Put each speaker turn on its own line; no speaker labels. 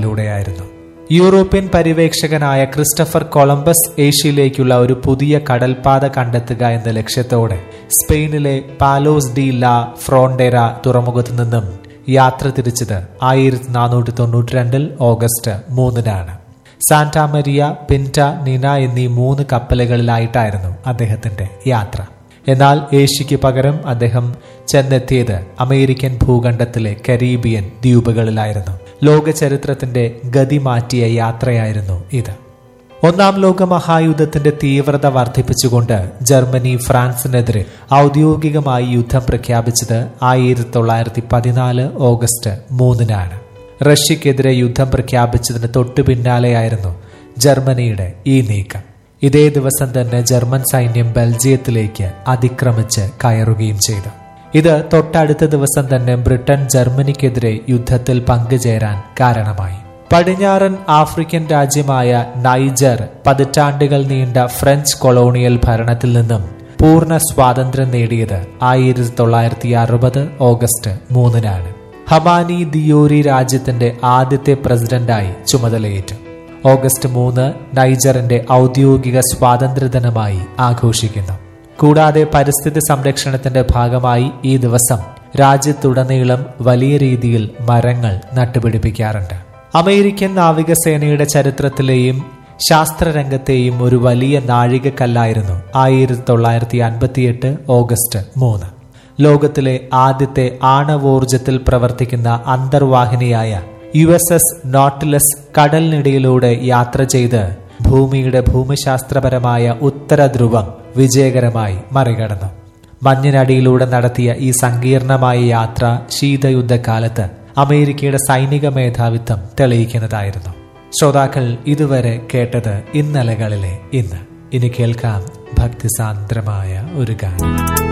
കടലിലൂടെയായിരുന്നു European പര്യവേക്ഷകനായ Christopher Columbus ഏഷ്യയിലേക്കുള്ള ഒരു പുതിയ കടൽപാത കണ്ടെത്തുക എന്ന ലക്ഷ്യത്തോടെ സ്പെയിനിലെ പാലോസ് ഡി ലാ ഫ്രോണ്ടേര തുറമുഖത്തു നിന്നും യാത്ര തിരിച്ചത് ആയിരത്തി നാനൂറ്റി തൊണ്ണൂറ്റി രണ്ടിൽ ഓഗസ്റ്റ് മൂന്നിനാണ് സാന്റാമരിയ പിൻറ്റ നിന എന്നീ മൂന്ന് കപ്പലുകളിലായിട്ടായിരുന്നു അദ്ദേഹത്തിന്റെ യാത്ര എന്നാൽ ഏഷ്യയ്ക്ക് പകരം അദ്ദേഹം ചെന്നെത്തിയത് അമേരിക്കൻ ഭൂഖണ്ഡത്തിലെ കരീബിയൻ ദ്വീപുകളിലായിരുന്നു ലോക ചരിത്രത്തിന്റെ ഗതി മാറ്റിയ യാത്രയായിരുന്നു ഇത് ഒന്നാം ലോക മഹായുദ്ധത്തിന്റെ തീവ്രത വർദ്ധിപ്പിച്ചുകൊണ്ട് ജർമ്മനി ഫ്രാൻസിനെതിരെ ഔദ്യോഗികമായി യുദ്ധം പ്രഖ്യാപിച്ചത് ആയിരത്തി തൊള്ളായിരത്തി പതിനാല് ഓഗസ്റ്റ് മൂന്നിനാണ് റഷ്യക്കെതിരെ യുദ്ധം പ്രഖ്യാപിച്ചതിന് തൊട്ടു പിന്നാലെയായിരുന്നു ജർമ്മനിയുടെ ഈ നീക്കം ഇതേ ദിവസം തന്നെ ജർമ്മൻ സൈന്യം ബെൽജിയത്തിലേക്ക് അതിക്രമിച്ച് കയറുകയും ചെയ്തു ഇത് തൊട്ടടുത്ത ദിവസം തന്നെ ബ്രിട്ടൻ ജർമ്മനിക്കെതിരെ യുദ്ധത്തിൽ പങ്കുചേരാൻ കാരണമായി പടിഞ്ഞാറൻ ആഫ്രിക്കൻ രാജ്യമായ നൈജർ പതിറ്റാണ്ടുകൾ നീണ്ട ഫ്രഞ്ച് കൊളോണിയൽ ഭരണത്തിൽ നിന്നും പൂർണ്ണ സ്വാതന്ത്ര്യം നേടിയത് ആയിരത്തി തൊള്ളായിരത്തി അറുപത് ഓഗസ്റ്റ് മൂന്നിനാണ് ഹമാനി ദിയോരി രാജ്യത്തിന്റെ ആദ്യത്തെ പ്രസിഡന്റായി ചുമതലയേറ്റു ഓഗസ്റ്റ് മൂന്ന് നൈജറിന്റെ ഔദ്യോഗിക സ്വാതന്ത്ര്യദിനമായി ആഘോഷിക്കുന്നു കൂടാതെ പരിസ്ഥിതി സംരക്ഷണത്തിന്റെ ഭാഗമായി ഈ ദിവസം രാജ്യത്തുടനീളം വലിയ രീതിയിൽ മരങ്ങൾ നട്ടുപിടിപ്പിക്കാറുണ്ട് അമേരിക്കൻ നാവികസേനയുടെ ചരിത്രത്തിലെയും ശാസ്ത്രരംഗത്തെയും ഒരു വലിയ നാഴികക്കല്ലായിരുന്നു ആയിരത്തി തൊള്ളായിരത്തി അൻപത്തിയെട്ട് ഓഗസ്റ്റ് മൂന്ന് ലോകത്തിലെ ആദ്യത്തെ ആണവോർജത്തിൽ പ്രവർത്തിക്കുന്ന അന്തർവാഹിനിയായ യു എസ് എസ് നോട്ടിലസ് കടലിനിടയിലൂടെ യാത്ര ചെയ്ത് ഭൂമിയുടെ ഭൂമിശാസ്ത്രപരമായ ഉത്തര ധ്രുവം വിജയകരമായി മറികടന്നു മഞ്ഞിനടിയിലൂടെ നടത്തിയ ഈ സങ്കീർണമായ യാത്ര ശീതയുദ്ധകാലത്ത് അമേരിക്കയുടെ സൈനിക മേധാവിത്വം തെളിയിക്കുന്നതായിരുന്നു ശ്രോതാക്കൾ ഇതുവരെ കേട്ടത് ഇന്നലകളിലെ ഇന്ന് ഇനി കേൾക്കാം ഭക്തിസാന്ദ്രമായ ഒരു ഗാനം